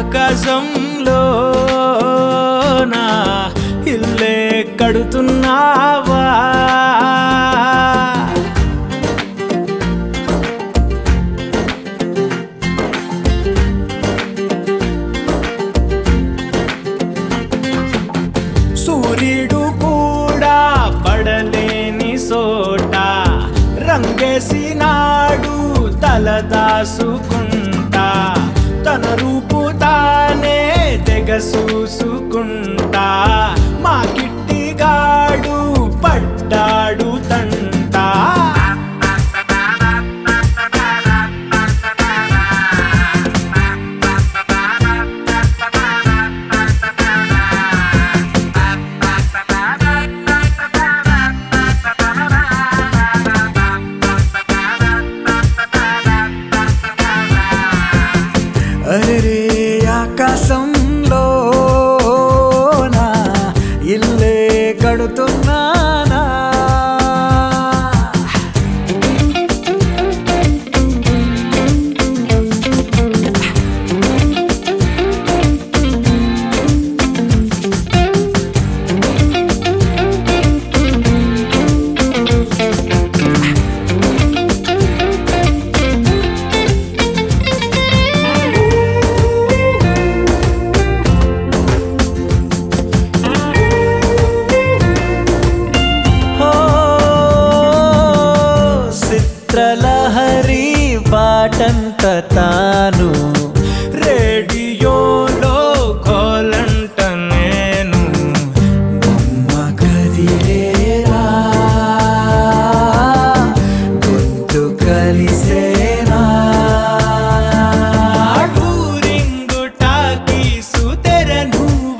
ఆకాశంలో నా ఇల్లే కడుతున్నావా సూర్యుడు కూడా పడలేని సోట రంగేసినాడు తల దాసుకుంటా తన రూపు తానే తెగ చూసుకుంటా మా కిట్టిగాడు పడ్డాడు తంటా అరే ఆకాశంలో నా ఇల్లే కడుతున్నానా ఓ చిత్రలహరి పాటంత తాను రేడియోలో కోలంట నేను బొమ్మ కదిలేరా గొంతు కలిసేనా టూరింగు టాకీసు తెర నువ్వు